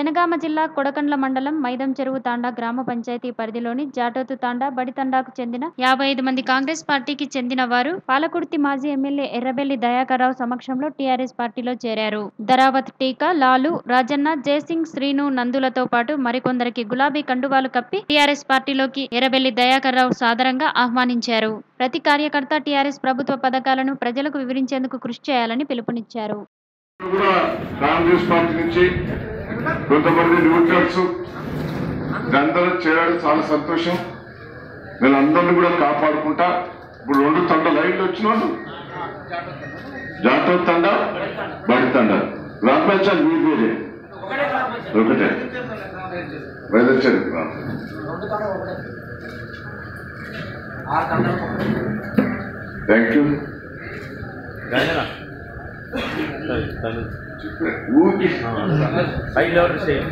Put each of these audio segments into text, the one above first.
జనగామ జిల్లా కొడకండ్ల మండలం మైదం చెరువు తాండా గ్రామ పంచాయతీ పరిధిలోని జాటోతు తాండా బడితండాకు చెందిన యాభై ఐదు మంది కాంగ్రెస్ పార్టీకి చెందిన వారు పాలకుర్తి మాజీ ఎమ్మెల్యే ఎర్రబెల్లి దయాకర్రావు సమక్షంలో టీఆర్ఎస్ పార్టీలో చేరారు ధరావత్ టీకా లాలు రాజన్న జయసింగ్ శ్రీను నందులతో పాటు మరికొందరికి గులాబీ కండువాలు కప్పి టీఆర్ఎస్ పార్టీలోకి ఎర్రబెల్లి దయాకర్రావు సాదరంగా ఆహ్వానించారు ప్రతి కార్యకర్త టీఆర్ఎస్ ప్రభుత్వ పథకాలను ప్రజలకు వివరించేందుకు కృషి చేయాలని పిలుపునిచ్చారు కూడా కాంగ్రెస్ పార్టీ నుంచి కొంతమంది న్యూట్రల్స్ అందరూ చేరడం చాలా సంతోషం వీళ్ళందరినీ కూడా కాపాడుకుంటా ఇప్పుడు రెండు తండ లైన్లు వచ్చిన వాళ్ళు జాతర తండ బడి తండ గ్రామ పంచాయతీ మీరు వేరే ఒకటే వైదచ్చారు థ్యాంక్ యూ గాయనా సరే సరే ఊరికి హై లెవెల్ స్టేజ్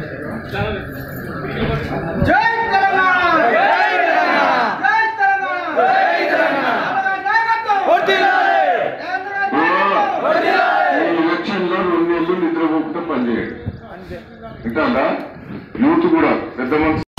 జై తెలంగాణ జై తెలంగాణ జై తెలంగాణ జై తెలంగాణ నాయకత్వం వర్ధిల్లాలి ఈ ఎలక్షన్ లో రెండు నెలలు నిద్రపోకుండా పనిచేయండి ఇంకా యూత్ కూడా పెద్ద మనసు